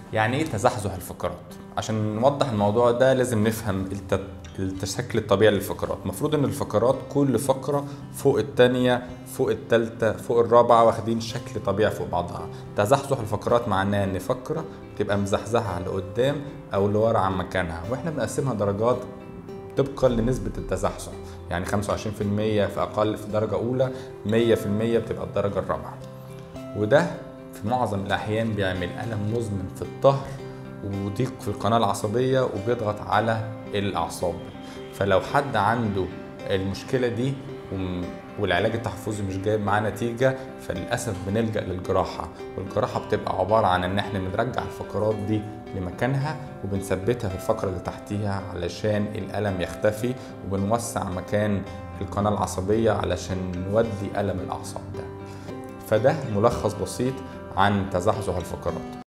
يعني ايه تزحزح الفقرات عشان نوضح الموضوع ده لازم نفهم الت... الشكل الطبيعي للفقرات المفروض ان الفقرات كل فقرة فوق التانية فوق التالتة فوق الرابعة واخدين شكل طبيعي فوق بعضها تزحزح الفقرات معناه ان فقرة تبقى مزحزحة لقدام او لورا عن مكانها واحنا بنقسمها درجات طبقا لنسبة التزحزح يعني 25% في أقل في درجة أولى 100% بتبقى الدرجة الرابعة وده في معظم الأحيان بيعمل ألم مزمن في الظهر وضيق في القناة العصبية وبيضغط على الأعصاب فلو حد عنده المشكلة دي والعلاج التحفظي مش جايب معاه نتيجة فللأسف بنلجأ للجراحة والجراحة بتبقى عبارة عن إن إحنا بنرجع الفقرات دي لمكانها وبنثبتها في الفقرة اللي تحتيها علشان الألم يختفي وبنوسع مكان القناة العصبية علشان نودي ألم الأعصاب ده فده ملخص بسيط عن تزحزح الفقرات